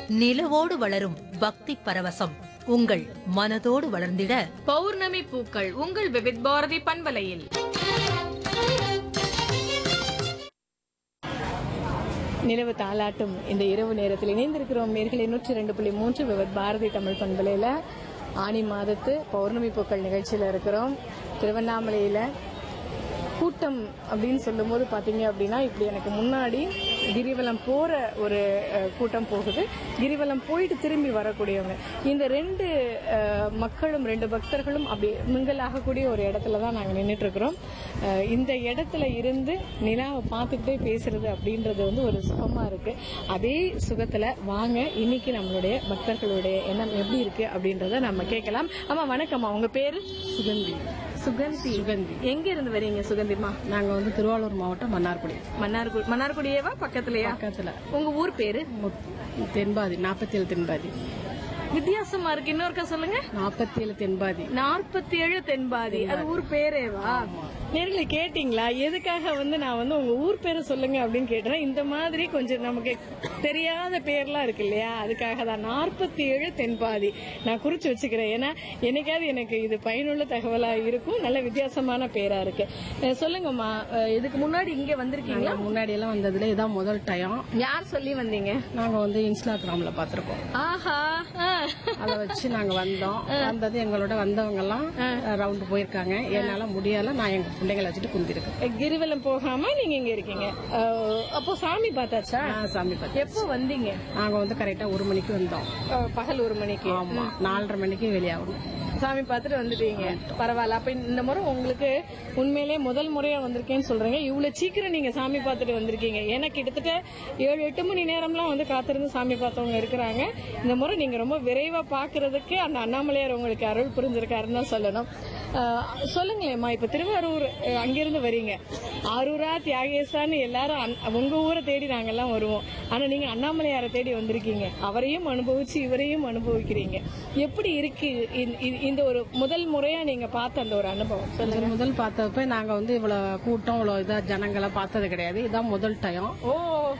நிலவோடு வளரும் பக்தி பரவசம் உங்கள் மனதோடு வளர்ந்திட பௌர்ணமி பூக்கள் உங்கள் விவித் பாரதி பண்பலையில் நிலவு தாளாட்டும் இந்த இரவு நேரத்தில் இணைந்திருக்கிறோம் நேர்களை நூற்றி ரெண்டு புள்ளி மூன்று விவத் பாரதி தமிழ் பண்பலையில் ஆனி மாதத்து பௌர்ணமி பூக்கள் நிகழ்ச்சியில் இருக்கிறோம் திருவண்ணாமலையில் கூட்டம் அப்படின்னு சொல்லும்போது பார்த்தீங்க அப்படின்னா இப்படி எனக்கு முன்னாடி கிரிவலம் போகிற ஒரு அஹ், கூட்டம் போகுது கிரிவலம் போயிட்டு திரும்பி வரக்கூடியவங்க இந்த ரெண்டு அஹ், மக்களும் ரெண்டு பக்தர்களும் அப்படி மிங்கல் ஆகக்கூடிய ஒரு இடத்துல தான் நாங்கள் நின்றுட்டு இருக்கிறோம் அஹ், இந்த இடத்துல இருந்து நிலாவை பார்த்துக்கிட்டே பேசுறது அப்படின்றது வந்து ஒரு சுகமாக இருக்கு அதே சுகத்தில் வாங்க இன்னைக்கு நம்மளுடைய பக்தர்களுடைய எண்ணம் எப்படி இருக்கு அப்படின்றத நம்ம கேட்கலாம் ஆமா வணக்கம்மா உங்க பேரு சுகந்தி சுகந்தி சுகந்தி எங்க இருந்து வரீங்க சுகந்திமா நாங்க வந்து திருவாரூர் மாவட்டம் மன்னார்குடி மன்னார்குடி மன்னார்குடியேவா பக்கத்துலயா பக்கத்துல உங்க ஊர் பேரு மு- தென்பாதி நாற்பத்தி ஏழு தென்பாதி வித்தியாசமா இருக்கு இன்னொருக்கா சொல்லுங்க நாற்பத்தி ஏழு தென்பாதி நாற்பத்தி ஏழு தென்பாதி அது ஊர் பேரேவா நேர்களை கேட்டீங்களா எதுக்காக வந்து நான் வந்து உங்க ஊர் பேரை சொல்லுங்க அப்படின்னு கேட்டேன் இந்த மாதிரி கொஞ்சம் நமக்கு தெரியாத பேர்லாம் இருக்கு இல்லையா அதுக்காக தான் நாற்பத்தி ஏழு தென்பாதி நான் குறிச்சு வச்சுக்கிறேன் ஏன்னா என்னைக்காவது எனக்கு இது பயனுள்ள தகவலா இருக்கும் நல்ல வித்தியாசமான பேரா இருக்கு அஹ் சொல்லுங்கம்மா அஹ் இதுக்கு முன்னாடி இங்க வந்திருக்கீங்களா நாங்க முன்னாடி எல்லாம் வந்ததுல இதான் முதல் டைம் யார் சொல்லி வந்தீங்க நாங்க வந்து இன்ஸ்டாகிராம்ல பாத்திருக்கோம் ஆஹா ஆ. அதை வச்சு நாங்க வந்தோம் வந்தது எங்களோட வந்தவங்க எல்லாம் ரவுண்டு போயிருக்காங்க என்னால முடியல நான் எங்க பிள்ளைங்களை வச்சுட்டு குந்திருக்கேன் கிரிவலம் போகாம நீங்க இங்க இருக்கீங்க அஹ் அப்போ சாமி பார்த்தாச்சா நான் சாமி பார்த்து எப்போ வந்தீங்க நாங்க வந்து கரெக்டா ஒரு மணிக்கு வந்தோம் அஹ் பகல் ஒரு மணிக்கு ஆமா நாலரை மணிக்கு வெளியாகணும் சாமி பார்த்துட்டு வந்துட்டீங்க பரவாயில்ல அப்ப இந்த முறை உங்களுக்கு உண்மையிலே முதல் முறையா வந்திருக்கேன்னு சொல்றீங்க இவ்வளவு சீக்கிரம் நீங்க சாமி பார்த்துட்டு வந்திருக்கீங்க ஏன்னா கிட்டத்தட்ட ஏழு எட்டு மணி நேரம்லாம் வந்து காத்திருந்து சாமி பார்த்தவங்க இருக்கிறாங்க இந்த முறை நீங்க ரொம்ப விரைவா பாக்குறதுக்கு அந்த அண்ணாமலையார் உங்களுக்கு அருள் புரிஞ்சிருக்காருன்னு தான் சொல்லணும் அஹ் சொல்லுங்களேம்மா இப்ப திருவாரூர் அஹ் அங்கிருந்து வரீங்க ஆரூரா தியாகேசான்னு எல்லாரும் அன்- உங்க ஊரை தேடி நாங்கெல்லாம் வருவோம் ஆனா நீங்க அண்ணாமலையாரை தேடி வந்திருக்கீங்க அவரையும் அனுபவிச்சு இவரையும் அனுபவிக்கிறீங்க எப்படி இருக்கு இந்த- இந்த- இந்த ஒரு முதல் முறையா நீங்க பார்த்த அந்த ஒரு அனுபவம் சொல்லுங்க முதல் முதல் பார்த்தப்ப நாங்க வந்து இவ்வளவு கூட்டம் இவ்வளவு இதா ஜனங்களை பார்த்தது கிடையாது இதான் முதல் டைம் ஓ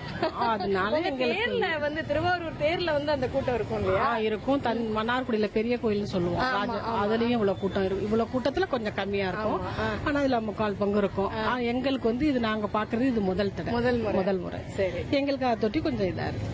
அதனால உங்க எங்களுக்கு தேர்ல வந்து திருவாரூர் தேர்ல வந்து அந்த கூட்டம் இருக்கும் இல்லையா ஆ, இருக்கும் தன் மன்னார்குடியில பெரிய கோயில்னு சொல்லுவோம் ராஜ- அதுலயும் இவ்வளவு கூட்டம் இருக்கும் இவ்வளவு கூட்டத்துல கொஞ்சம் கம்மியா இருக்கும் ஆனா இதுல முக்கால் பங்கு இருக்கும் ஆனா எங்களுக்கு வந்து இது நாங்க பாக்குறது இது முதல் தடவை முதல் முறை. முதல் முறை சரி எங்களுக்கு அதை தொட்டி கொஞ்சம் இதா இருக்கு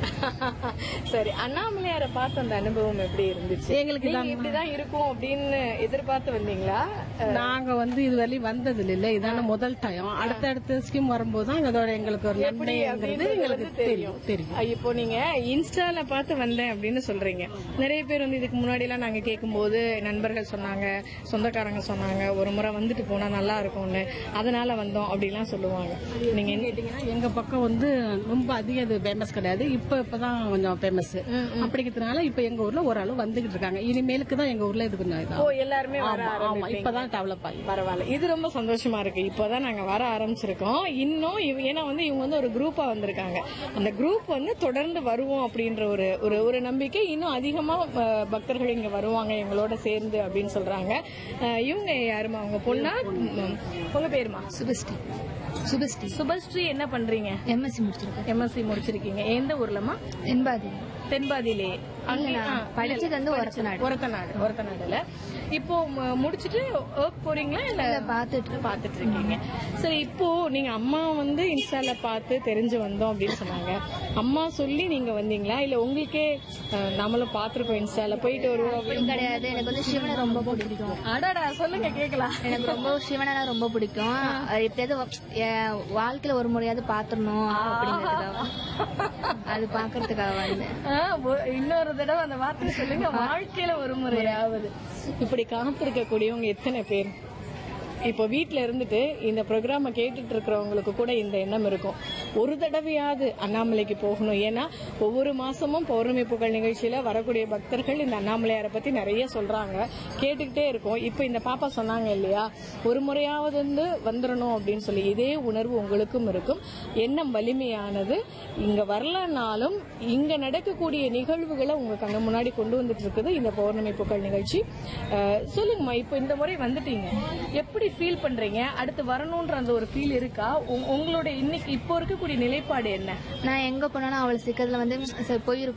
சரி அண்ணாமலையாரை பார்த்த அந்த அனுபவம் எப்படி இருந்துச்சு எங்களுக்கு நீங்க இப்படிதான் இருக்கும் அப்படின்னு எதிர்பார்த்து வந்தீங்களா நாங்க வந்து இது வரையும் வந்தது இல்ல இதான முதல் டைம் அடுத்தடுத்த ஸ்கீம் வரும்போது தான் அதோட எங்களுக்கு ஒரு எப்படி நன்மைங்கிறது அப்படின்றது எங்களுக்கு வந்து தெரியும் தெரியும் அஹ் இப்போ நீங்க இன்ஸ்டால பார்த்து வந்தேன் அப்படின்னு சொல்றீங்க நிறைய பேர் வந்து இதுக்கு முன்னாடி எல்லாம் நாங்க கேட்கும்போது நண்பர்கள் சொன்னாங்க சொந்தக்காரங்க சொன்னாங்க ஒரு முறை வந்துட்டு போனா நல்லா இருக்கும்னு அதனால வந்தோம் அப்படிலாம் சொல்லுவாங்க நீங்க என்ன கேட்டீங்கன்னா எங்க பக்கம் வந்து ரொம்ப அதிகம் இது ஃபேமஸ் கிடையாது இப்ப இப்பதான் கொஞ்சம் ஃபேமஸ் அப்படிங்கிறதுனால இப்ப எங்க ஊர்ல ஓரளவு வந்துகிட்டு இருக்காங்க இனிமேலுக்கு தான் எங்க ஊர்ல இது கொஞ்சம் இதா ஓ எல்லாருமே வர ஆமா, ஆமா ஆரம்பிப்பீங்க. இப்பதான் டெவலப் ஆகி பரவாயில்ல இது ரொம்ப சந்தோஷமா இருக்கு இப்போதான் நாங்க வர ஆரம்பிச்சிருக்கோம் இன்னும் இவ- ஏன்னா வந்து இவங்க வந்து ஒரு குரூப்பா வந்திருக்காங்க அந்த குரூப் வந்து தொடர்ந்து வருவோம் அப்படின்ற ஒரு ஒரு ஒரு நம்பிக்கை இன்னும் அதிகமா அஹ், பக்தர்கள் இங்க வருவாங்க எங்களோட சேர்ந்து அப்படின்னு சொல்றாங்க அஹ், இவங்க யாருமா அவங்க பொண்ணா ம், உங்க பேருமா சுபஸ்ரீ சுபஸ்ரீ சுபஸ்ரீ என்ன பண்றீங்க எம்எஸ்சி முடிச்சிருக்கேன் எம்எஸ்சி முடிச்சிருக்கீங்க எந்த ஊர்லமா தென்பாதி தென்பாதியிலே அங்க நான் ஆ, படிச்சது வந்து ஒரத்தநாடு. ஒரத்தநாடு ஒரத்தநாடுல இப்போ ம- முடிச்சிட்டு ஒர்க் போறீங்களா இல்ல இல்ல, பாத்துட்டு பாத்துட்டு இருக்கீங்க சரி இப்போ நீங்க அம்மா வந்து இன்ஸ்டால பார்த்து தெரிஞ்சு வந்தோம் அப்படின்னு சொன்னாங்க அம்மா சொல்லி நீங்க வந்தீங்களா இல்ல உங்களுக்கே அஹ், நம்மளும் பாத்துருக்கோம் இன்ஸ்டால போயிட்டு வருவோம் அப்படின்னு கிடையாது எனக்கு வந்து சிவனை ரொம்ப பிடிக்கும் அடாடா சொல்லுங்க கேக்கலாம் எனக்கு ரொம்ப சிவனை ரொம்ப பிடிக்கும் அது எப்படியாவது வ- என் வாழ்க்கையில ஒரு முறையாவது பாத்துடணும் அப்படிங்கிறதுக்காக அது பாக்குறதுக்காக வந்தேன் ஆஹ், ஒ- இன்னொரு தடவை அந்த வார்த்தையை சொல்லுங்க வாழ்க்கையில ஒரு முறையாவது இப்படி காத்திருக்க கூடியவங்க எத்தனை பேர் இப்போ வீட்ல இருந்துட்டு இந்த ப்ரோக்ராமை கேட்டுட்டு இருக்கிறவங்களுக்கு கூட இந்த எண்ணம் இருக்கும் ஒரு தடவையாவது அண்ணாமலைக்கு போகணும் ஏன்னா ஒவ்வொரு மாசமும் பௌர்ணமி புகழ் நிகழ்ச்சியில வரக்கூடிய பக்தர்கள் இந்த அண்ணாமலையாரை பத்தி நிறைய சொல்றாங்க கேட்டுக்கிட்டே இருக்கோம் இப்போ இந்த பாப்பா சொன்னாங்க இல்லையா ஒரு முறையாவது வந்து வந்துடணும் அப்படின்னு சொல்லி இதே உணர்வு உங்களுக்கும் இருக்கும் எண்ணம் வலிமையானது இங்க வரலனாலும் இங்க நடக்கக்கூடிய நிகழ்வுகளை உங்க கண்ணு முன்னாடி கொண்டு வந்துட்டு இருக்குது இந்த பௌர்ணமி புகழ் நிகழ்ச்சி அஹ், சொல்லுங்கம்மா இப்போ இந்த முறை வந்துட்டீங்க எப்படி ஃபீல் பண்றீங்க அடுத்து வரணும்ன்ற அந்த ஒரு ஃபீல் இருக்கா உங்க- உங்களோட இன்னைக்கு இப்போ இருக்கக்கூடிய நிலைப்பாடு என்ன நான் எங்க போனாலும் அவளை சீக்கிரத்துல வந்து சரி போயிருக்கோம்